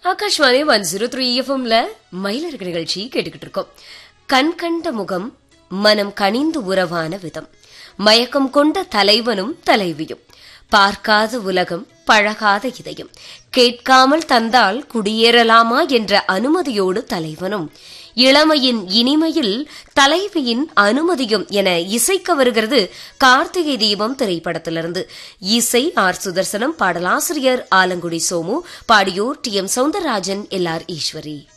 Akashvani one zero three எஃப்எம்ல மயிலருக்கு நிகழ்ச்சி கேட்டுக்கிட்டு இருக்கோம் கண் கண்ட முகம் மனம் கனிந்து உறவான விதம் மயக்கம் கொண்ட தலைவனும் தலைவியும் பார்க்காத உலகம் பழகாத இதயம் கேட்காமல் தந்தால் குடியேறலாமா என்ற அனுமதியோடு தலைவனும் இளமையின் இனிமையில் தலைவியின் அனுமதியும் என இசைக்க வருகிறது கார்த்திகை தீபம் திரைப்படத்திலிருந்து இசை ஆர் சுதர்சனம் பாடலாசிரியர் ஆலங்குடி சோமு பாடியோர் T M Soundararajan L R Eswari